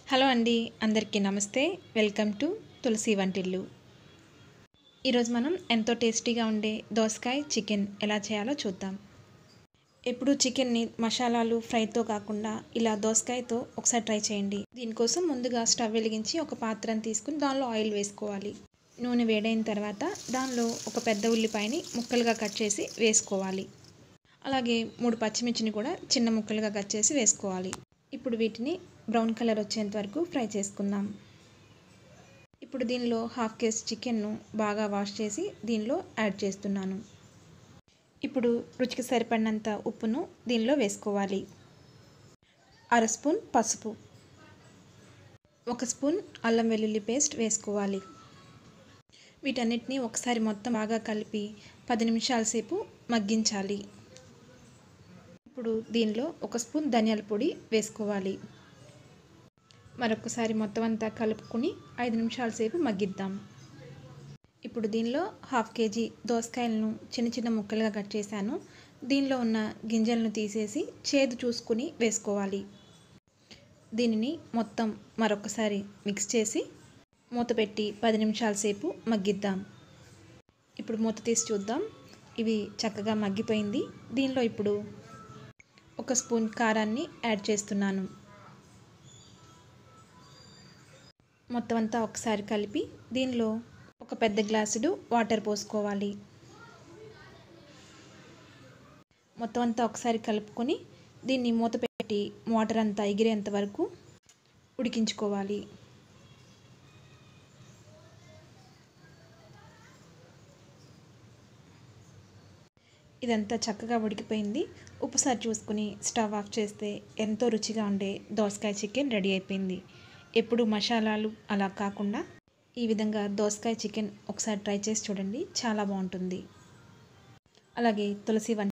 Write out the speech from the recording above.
hello అండి అందరికీ నమస్తే వెల్కమ్ టు తులసి వంటిల్లు ఈరోజు మనం ఎంతో టేస్టీగా ఉండే దోసకాయ చికెన్ ఎలా చేయాలో చూద్దాం ఎప్పుడు చికెన్ని మసాలాలు ఫ్రైతో కాకుండా ఇలా దోసకాయతో ఒకసారి ట్రై చేయండి దీనికోసం ముందుగా స్టవ్ వెలిగించి ఒక పాత్రను తీసుకుని దానిలో ఆయిల్ వేసుకోవాలి నూనె వేడైన తర్వాత దానిలో ఒక పెద్ద ఉల్లిపాయని ముక్కలుగా కట్ చేసి వేసుకోవాలి అలాగే మూడు పచ్చిమిర్చిని కూడా చిన్న ముక్కలుగా కట్ చేసి వేసుకోవాలి ఇప్పుడు వీటిని బ్రౌన్ కలర్ వచ్చేంత వరకు ఫ్రై చేసుకుందాం ఇప్పుడు దీనిలో హాఫ్ కేజీ చికెన్ను బాగా వాష్ చేసి దీనిలో యాడ్ చేస్తున్నాను ఇప్పుడు రుచికి సరిపడినంత ఉప్పును దీనిలో వేసుకోవాలి అర స్పూన్ పసుపు ఒక స్పూన్ అల్లం వెల్లుల్లి పేస్ట్ వేసుకోవాలి వీటన్నిటిని ఒకసారి మొత్తం బాగా కలిపి పది నిమిషాల సేపు మగ్గించాలి ఇప్పుడు దీనిలో ఒక స్పూన్ ధనియాల పొడి వేసుకోవాలి మరొకసారి మొత్తం అంతా కలుపుకొని ఐదు నిమిషాల సేపు మగ్గిద్దాం ఇప్పుడు దీనిలో హాఫ్ కేజీ దోసకాయలను చిన్న చిన్న ముక్కలుగా కట్ చేశాను దీనిలో ఉన్న గింజలను తీసేసి చేదు చూసుకుని వేసుకోవాలి దీనిని మొత్తం మరొకసారి మిక్స్ చేసి మూత పెట్టి పది నిమిషాల సేపు మగ్గిద్దాం ఇప్పుడు మూత తీసి చూద్దాం ఇవి చక్కగా మగ్గిపోయింది దీనిలో ఇప్పుడు ఒక స్పూన్ కారాన్ని యాడ్ చేస్తున్నాను మొత్తం అంతా ఒకసారి కలిపి దీనిలో ఒక పెద్ద గ్లాసుడు వాటర్ పోసుకోవాలి మొత్తం అంతా ఒకసారి కలుపుకొని దీన్ని మూత పెట్టి వాటర్ అంతా ఎగిరేంత వరకు ఉడికించుకోవాలి ఇదంతా చక్కగా ఉడికిపోయింది ఉప్పుసారి చూసుకుని స్టవ్ ఆఫ్ చేస్తే ఎంతో రుచిగా ఉండే దోసకాయ చికెన్ రెడీ అయిపోయింది ఎప్పుడు మసాలాలు అలా కాకుండా ఈ విధంగా దోసకాయ చికెన్ ఒకసారి ట్రై చేసి చూడండి చాలా బాగుంటుంది అలాగే తులసి వంట